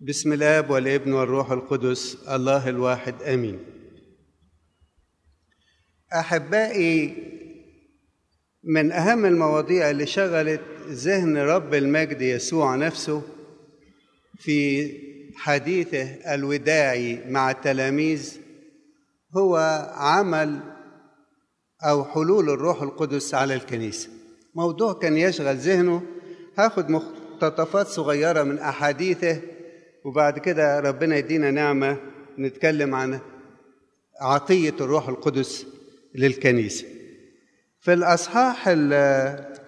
بسم الاب والابن والروح القدس الله الواحد امين احبائي من اهم المواضيع اللي شغلت ذهن رب المجد يسوع نفسه في حديثه الوداعي مع التلاميذ هو عمل او حلول الروح القدس على الكنيسه موضوع كان يشغل ذهنه هاخد مقتطفات صغيره من احاديثه وبعد كده ربنا يدينا نعمه نتكلم عن عطيه الروح القدس للكنيسه في الاصحاح